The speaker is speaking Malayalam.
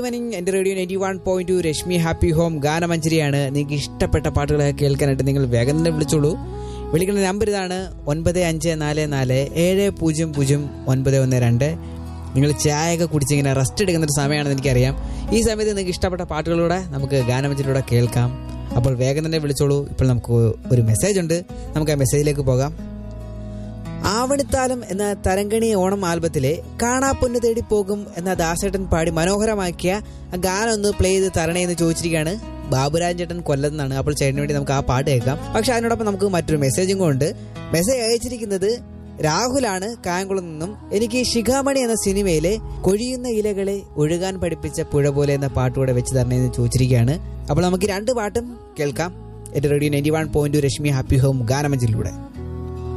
ഈവനിങ് എൻ്റെ radio ninety one point two Rashmi happy home ഗാനമഞ്ചരിയാണ് നിങ്ങൾക്ക് ഇഷ്ടപ്പെട്ട പാട്ടുകളൊക്കെ കേൾക്കാനായിട്ട് നിങ്ങൾ വേഗം തന്നെ വിളിച്ചോളൂ വിളിക്കുന്ന നമ്പർ ഇതാണ് ഒൻപത് അഞ്ച് നാല് നാല് ഏഴ് പൂജ്യം പൂജ്യം ഒൻപത് ഒന്ന് രണ്ട് നിങ്ങൾ ചായയൊക്കെ കുടിച്ചിങ്ങനെ റെസ്റ്റ് എടുക്കുന്ന ഒരു സമയമാണെന്ന് എനിക്കറിയാം ഈ സമയത്ത് നിങ്ങൾക്ക് ഇഷ്ടപ്പെട്ട പാട്ടുകളിലൂടെ നമുക്ക് ഗാനമഞ്ചരിലൂടെ കേൾക്കാം അപ്പോൾ വേഗം തന്നെ വിളിച്ചോളൂ ഇപ്പോൾ നമുക്ക് ഒരു മെസ്സേജ് ഉണ്ട് നമുക്ക് ആ മെസ്സേജിലേക്ക് പോകാം ആവണിത്താലം എന്ന തരങ്കണി ഓണം ആൽബത്തിലെ കാണാപ്പൊന്ന് തേടി പോകും എന്ന ദാസേട്ടൻ പാടി മനോഹരമാക്കിയ ആ ഗാനം ഒന്ന് പ്ലേ ചെയ്ത് തരണേ എന്ന് ചോദിച്ചിരിക്കുകയാണ് ബാബുരാജൻ ചേട്ടൻ കൊല്ലത്താണ് അപ്പോൾ ചേട്ടന് വേണ്ടി നമുക്ക് ആ പാട്ട് കേൾക്കാം പക്ഷെ അതിനോടൊപ്പം നമുക്ക് മറ്റൊരു മെസ്സേജും കൊണ്ട് മെസ്സേജ് അയച്ചിരിക്കുന്നത് രാഹുലാണ് കായംകുളം നിന്നും എനിക്ക് ശിഖാമണി എന്ന സിനിമയിലെ കൊഴിയുന്ന ഇലകളെ ഒഴുകാൻ പഠിപ്പിച്ച പുഴ പോലെ എന്ന പാട്ടുകൂടെ വെച്ച് തരണേ എന്ന് ചോദിച്ചിരിക്കുകയാണ് അപ്പോൾ നമുക്ക് രണ്ട് പാട്ടും കേൾക്കാം എന്റെ radio ninety one point Rashmi happy home ഗാനമഞ്ചിലൂടെ